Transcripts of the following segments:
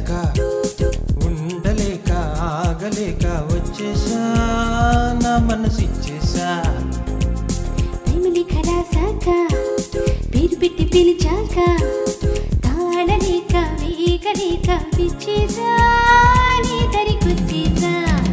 కలిశాక ఉండలేక ఆగలేక వచ్చేసా నా మనసు ఇచ్చేసా ప్రేమలేఖ రాసాక పేరు పెట్టి పిలిచాక తాళలేక వేగలేక పిచ్చేసా నీ దరికొచ్చేసా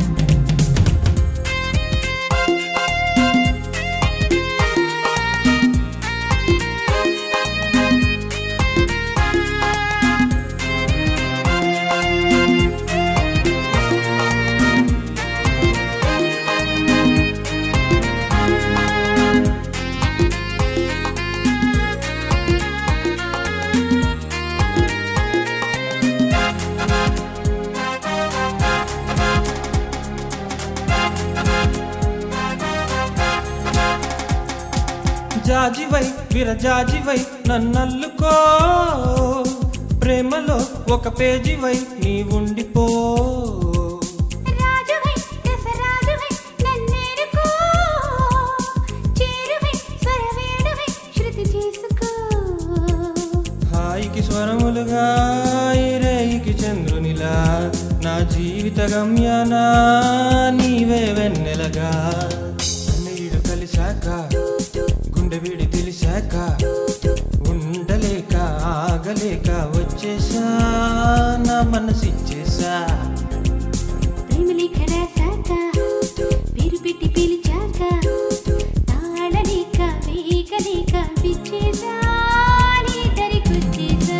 జాజివై విరజాజివై నన్నల్లుకో ప్రేమలో ఒక పేజీవై నీ ఉండిపో రాజువై దశరాజువై నన్నేరుకో చేరువై స్వరవేణువై శృతి చేసుకో హాయికి స్వరములుగా ఈ రేయికి చంద్రునిలా నా జీవిత గమ్యాన నీవే వెన్నెలగా అన్నయ్యుడు కలిశాక గుండె వీడి తెలిసాక ఉండలేక ఆగలేక వచ్చేసా నా మనసు ఇచ్చేసా ప్రేమలేఖ రాసాక పేరు పెట్టి పిలిచాక తాళలేక వేగలేక పిచ్చేసా నీ దరికొచ్చేసా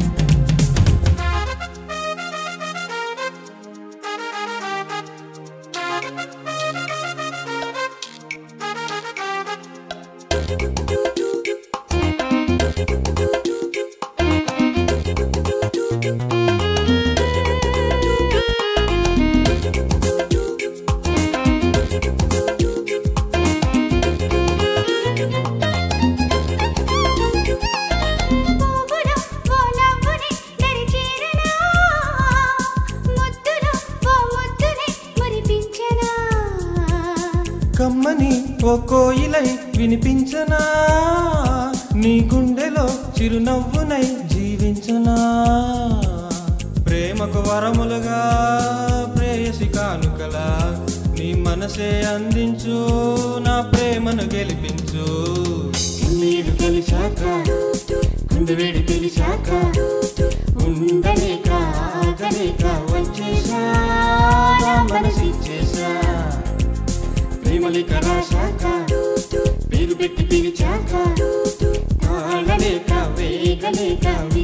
పువ్వులో ఓ నవ్వుని దరిచేరనా ముద్దులో ఓ ముద్దుని మురిపించనా కమ్మని ఓ కోయిలై వినిపించనా నీ గుండెలో చిరునవ్వునై జీవించనా ప్రేమకు వరములుగా ప్రేయసి కానుకలా నీ మనసే అందించు నా ప్రేమను గెలిపించు నీరు కలిశాక గుండె వేడి తెలిసాక ఉండలేక ఆగలేక వచ్చేసా నా మనసు ఇచ్చేసా ప్రేమలిక రాశాక పేరు పెట్టి పిలిచాక తాళలేక వేగలేక